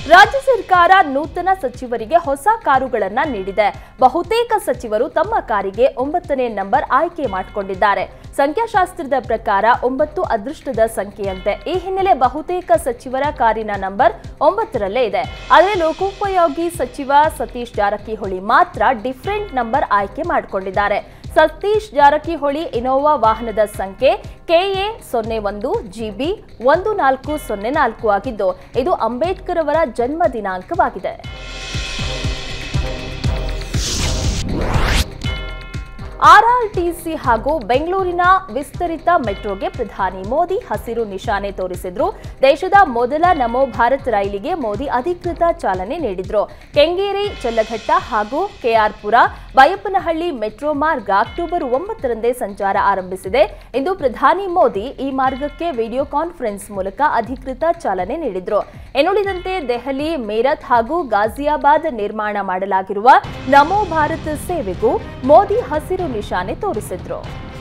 ರಾಜ್ಯ ಸರ್ಕಾರ ನೂತನ ಸಚಿವರಿಗೆ ಹೊಸ ಕಾರುಗಳನ್ನ ನೀಡಿದೆ ಬಹುತೇಕ ಸಚಿವರು ತಮ್ಮ ಕಾರಿಗೆ ಒಂಬತ್ತನೇ ನಂಬರ್ ಆಯ್ಕೆ ಮಾಡಿಕೊಂಡಿದ್ದಾರೆ ಸಂಖ್ಯಾಶಾಸ್ತ್ರದ ಪ್ರಕಾರ ಒಂಬತ್ತು ಅದೃಷ್ಟದ ಸಂಖ್ಯೆಯಂತೆ ಈ ಹಿನ್ನೆಲೆ ಬಹುತೇಕ ಸಚಿವರ ಕಾರಿನ ನಂಬರ್ ಒಂಬತ್ತರಲ್ಲೇ ಇದೆ ಆದರೆ ಲೋಕೋಪಯೋಗಿ ಸಚಿವ ಸತೀಶ್ ಜಾರಕಿಹೊಳಿ ಮಾತ್ರ ಡಿಫರೆಂಟ್ ನಂಬರ್ ಆಯ್ಕೆ ಮಾಡಿಕೊಂಡಿದ್ದಾರೆ ಸತೀಶ್ ಜಾರಕಿಹೊಳಿ ಇನೋವಾ ವಾಹನದ ಸಂಖ್ಯೆ ಕೆಎ ಸೊನ್ನೆ ಒಂದು ಜಿಬಿ ಒಂದು ನಾಲ್ಕು ಸೊನ್ನೆ ನಾಲ್ಕು ಆಗಿದ್ದು ಇದು ಅಂಬೇಡ್ಕರ್ ಅವರ ಜನ್ಮ ದಿನಾಂಕವಾಗಿದೆ ಆರ್ಆರ್ಟಿಸಿ ಹಾಗೂ ಬೆಂಗಳೂರಿನ ವಿಸ್ತರಿತ ಮೆಟ್ರೋಗೆ ಪ್ರಧಾನಿ ಮೋದಿ ಹಸಿರು ನಿಶಾನೆ ತೋರಿಸಿದ್ರು ದೇಶದ ಮೊದಲ ನಮೋ ಭಾರತ್ ರೈಲಿಗೆ ಮೋದಿ ಅಧಿಕೃತ ಚಾಲನೆ ನೀಡಿದ್ರು ಕೆಂಗೇರಿ ಚಲ್ಲಘಟ್ಟ ಹಾಗೂ ಕೆಆರ್ಪುರ ಬೈಯಪ್ಪನಹಳ್ಳಿ ಮೆಟ್ರೋ ಮಾರ್ಗ ಅಕ್ಟೋಬರ್ ಒಂಬತ್ತರಂದೇ ಸಂಚಾರ ಆರಂಭಿಸಿದೆ ಇಂದು ಪ್ರಧಾನಿ ಮೋದಿ ಈ ಮಾರ್ಗಕ್ಕೆ ವಿಡಿಯೋ ಕಾನ್ಫರೆನ್ಸ್ ಮೂಲಕ ಅಧಿಕೃತ ಚಾಲನೆ ನೀಡಿದ್ರು ಇನ್ನುಳಿದಂತೆ ದೆಹಲಿ ಮೇರತ್ ಹಾಗೂ ಗಾಜಿಯಾಬಾದ್ ನಿರ್ಮಾಣ ಮಾಡಲಾಗಿರುವ ನಮೋ ಭಾರತ್ ಸೇವೆಗೂ ಮೋದಿ ಹಸಿರು ನಿಶಾನೆ ತೋರಿಸಿದ್ರು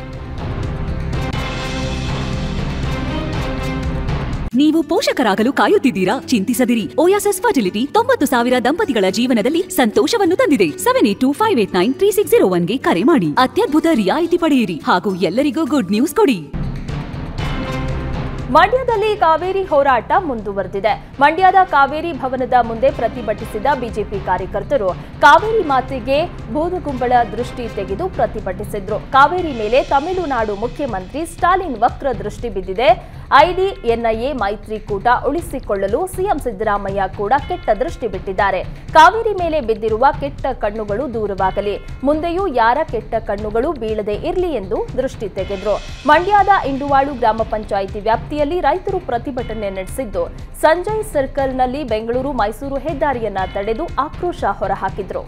ನೀವು ಪೋಷಕರಾಗಲು ಕಾಯುತ್ತಿದ್ದೀರಾ ಚಿಂತಿಸದಿರಿ ಓಯಾಸಸ್ ಫರ್ಟಿಲಿಟಿ ತೊಂಬತ್ತು ಸಾವಿರ ದಂಪತಿಗಳ ಜೀವನದಲ್ಲಿ ಸಂತೋಷವನ್ನು ತಂದಿದೆ seven eight two five eight nine three six zero ಒನ್ಗೆ ಕರೆ ಮಾಡಿ ಅತ್ಯದ್ಭುತ ರಿಯಾಯಿತಿ ಪಡೆಯಿರಿ ಹಾಗೂ ಎಲ್ಲರಿಗೂ ಗುಡ್ ನ್ಯೂಸ್ ಕೊಡಿ ಮಂಡ್ಯದಲ್ಲಿ ಕಾವೇರಿ ಹೋರಾಟ ಮುಂದುವರೆದಿದೆ ಮಂಡ್ಯದ ಕಾವೇರಿ ಭವನದ ಮುಂದೆ ಪ್ರತಿಭಟಿಸಿದ ಬಿಜೆಪಿ ಕಾರ್ಯಕರ್ತರು ಕಾವೇರಿ ಮಾತೆಗೆ ಬೂದುಗುಂಬಳ ದೃಷ್ಟಿ ತೆಗೆದು ಪ್ರತಿಭಟಿಸಿದ್ರು ಕಾವೇರಿ ಮೇಲೆ ತಮಿಳುನಾಡು ಮುಖ್ಯಮಂತ್ರಿ ಸ್ಟಾಲಿನ್ ವಕ್ರ ದೃಷ್ಟಿ ಬಿದ್ದಿದೆ ಐಡಿ ಎನ್ಐಎ ಮೈತ್ರಿಕೂಟ ಉಳಿಸಿಕೊಳ್ಳಲು ಸಿಎಂ ಸಿದ್ದರಾಮಯ್ಯ ಕೂಡ ಕೆಟ್ಟ ದೃಷ್ಟಿ ಬಿಟ್ಟಿದ್ದಾರೆ ಕಾವೇರಿ ಮೇಲೆ ಬಿದ್ದಿರುವ ಕೆಟ್ಟ ಕಣ್ಣುಗಳು ದೂರವಾಗಲಿ ಮುಂದೆಯೂ ಯಾರ ಕೆಟ್ಟ ಕಣ್ಣುಗಳು ಬೀಳದೆ ಇರಲಿ ಎಂದು ದೃಷ್ಟಿ ತೆಗೆದ್ರು ಮಂಡ್ಯದ ಇಂಡುವಾಳು ಗ್ರಾಮ ಪಂಚಾಯಿತಿ ವ್ಯಾಪ್ತಿಯಲ್ಲಿ ರೈತರು ಪ್ರತಿಭಟನೆ ನಡೆಸಿದ್ದು ಸಂಜಯ್ ಸರ್ಕಲ್ನಲ್ಲಿ ಬೆಂಗಳೂರು ಮೈಸೂರು ಹೆದ್ದಾರಿಯನ್ನ ತಡೆದು ಆಕ್ರೋಶ ಹೊರಹಾಕಿದ್ರು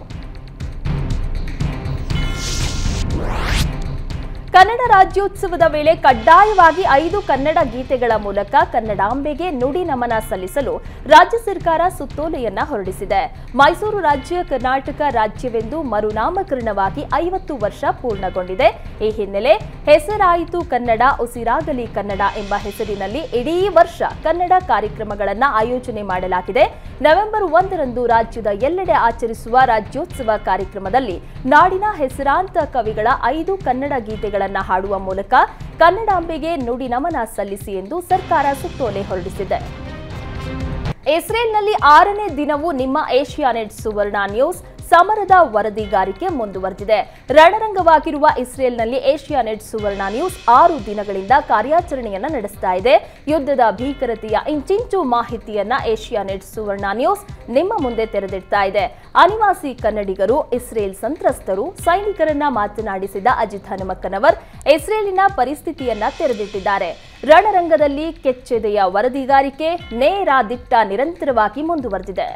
ಕನ್ನಡ ರಾಜ್ಯೋತ್ಸವದ ವೇಳೆ ಕಡ್ಡಾಯವಾಗಿ ಐದು ಕನ್ನಡ ಗೀತೆಗಳ ಮೂಲಕ ಕನ್ನಡಾಂಬೆಗೆ ನುಡಿ ನಮನ ಸಲ್ಲಿಸಲು ರಾಜ್ಯ ಸರ್ಕಾರ ಸುತ್ತೋಲೆಯನ್ನ ಹೊರಡಿಸಿದೆ ಮೈಸೂರು ರಾಜ್ಯ ಕರ್ನಾಟಕ ರಾಜ್ಯವೆಂದು ಮರುನಾಮಕರಣವಾಗಿ ಐವತ್ತು ವರ್ಷ ಪೂರ್ಣಗೊಂಡಿದೆ ಈ ಹಿನ್ನೆಲೆ ಹೆಸರಾಯಿತು ಕನ್ನಡ ಉಸಿರಾಗಲಿ ಕನ್ನಡ ಎಂಬ ಹೆಸರಿನಲ್ಲಿ ಇಡೀ ವರ್ಷ ಕನ್ನಡ ಕಾರ್ಯಕ್ರಮಗಳನ್ನ ಆಯೋಜನೆ ಮಾಡಲಾಗಿದೆ ನವೆಂಬರ್ ಒಂದರಂದು ರಾಜ್ಯದ ಎಲ್ಲೆಡೆ ಆಚರಿಸುವ ರಾಜ್ಯೋತ್ಸವ ಕಾರ್ಯಕ್ರಮದಲ್ಲಿ ನಾಡಿನ ಹೆಸರಾಂತ ಕವಿಗಳ ಐದು ಕನ್ನಡ ಗೀತೆಗಳನ್ನು ಹಾಡುವ ಮೂಲಕ ಕನ್ನಡಾಂಬೆಗೆ ನುಡಿ ನಮನ ಸಲ್ಲಿಸಿ ಎಂದು ಸರ್ಕಾರ ಸುತ್ತೋಲೆ ಹೊರಡಿಸಿದೆ ಇಸ್ರೇಲ್ನಲ್ಲಿ ಆರನೇ ದಿನವೂ ನಿಮ್ಮ ಏಷ್ಯಾನೆಟ್ ಸುವರ್ಣ ನ್ಯೂಸ್ ಸಮರದ ವರದಿಗಾರಿಕೆ ಮುಂದುವರೆದಿದೆ ರಣರಂಗವಾಗಿರುವ ಇಸ್ರೇಲ್ನಲ್ಲಿ ಏಷ್ಯಾನೆಟ್ ಸುವರ್ಣ ನ್ಯೂಸ್ ಆರು ದಿನಗಳಿಂದ ಕಾರ್ಯಾಚರಣೆಯನ್ನ ನಡೆಸ್ತಾ ಇದೆ ಯುದ್ಧದ ಭೀಕರತೆಯ ಇಂಚಿಂಚು ಮಾಹಿತಿಯನ್ನ ಏಷ್ಯಾನೆಟ್ ಸುವರ್ಣ ನ್ಯೂಸ್ ನಿಮ್ಮ ಮುಂದೆ ತೆರೆದಿಡ್ತಾ ಇದೆ ಅನಿವಾಸಿ ಕನ್ನಡಿಗರು ಇಸ್ರೇಲ್ ಸಂತ್ರಸ್ತರು ಸೈನಿಕರನ್ನ ಮಾತನಾಡಿಸಿದ ಅಜಿತ್ ಹನುಮಕ್ಕನವರ್ ಇಸ್ರೇಲಿನ ಪರಿಸ್ಥಿತಿಯನ್ನ ತೆರೆದಿಟ್ಟಿದ್ದಾರೆ ರಣರಂಗದಲ್ಲಿ ಕೆಚ್ಚೆದೆಯ ವರದಿಗಾರಿಕೆ ನೇರ ದಿಟ್ಟ ನಿರಂತರವಾಗಿ ಮುಂದುವರೆದಿದೆ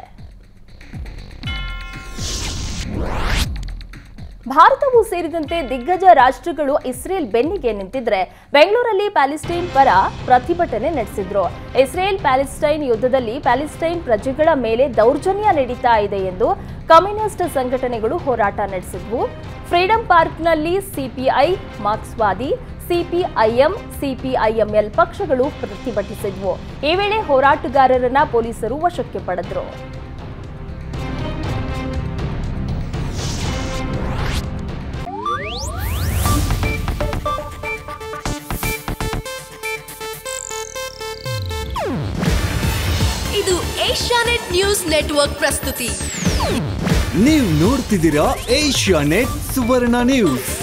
ಭಾರತವು ಸೇರಿದಂತೆ ದಿಗ್ಗಜ ರಾಷ್ಟ್ರಗಳು ಇಸ್ರೇಲ್ ಬೆನ್ನಿಗೆ ನಿಂತಿದ್ರೆ ಬೆಂಗಳೂರಲ್ಲಿ ಪ್ಯಾಲೆಸ್ಟೈನ್ ಪರ ಪ್ರತಿಭಟನೆ ನಡೆಸಿದ್ರು ಇಸ್ರೇಲ್ ಪ್ಯಾಲೆಸ್ಟೈನ್ ಯುದ್ಧದಲ್ಲಿ ಪ್ಯಾಲೆಸ್ಟೈನ್ ಪ್ರಜೆಗಳ ಮೇಲೆ ದೌರ್ಜನ್ಯ ನಡೀತಾ ಇದೆ ಎಂದು ಕಮ್ಯುನಿಸ್ಟ್ ಸಂಘಟನೆಗಳು ಹೋರಾಟ ನಡೆಸಿದ್ವು ಫ್ರೀಡಂ ಪಾರ್ಕ್ನಲ್ಲಿ ಸಿಪಿಐ ಮಾರ್ಕ್ಸ್ವಾದಿ ಸಿಪಿಐಎಂ ಸಿಪಿಐಎಂಎಲ್ ಪಕ್ಷಗಳು ಪ್ರತಿಭಟಿಸಿದ್ವು ಈ ವೇಳೆ ಹೋರಾಟಗಾರರನ್ನ ಪೊಲೀಸರು ವಶಕ್ಕೆ ಪಡೆದ್ರು ಇದು ಏಷ್ಯಾನೆಟ್ ನ್ಯೂಸ್ ನೆಟ್ವರ್ಕ್ ಪ್ರಸ್ತುತಿ ನೀವು ನೋಡ್ತಿದ್ದೀರಾ ಏಷ್ಯಾ ನೆಟ್ ಸುವರ್ಣ ನ್ಯೂಸ್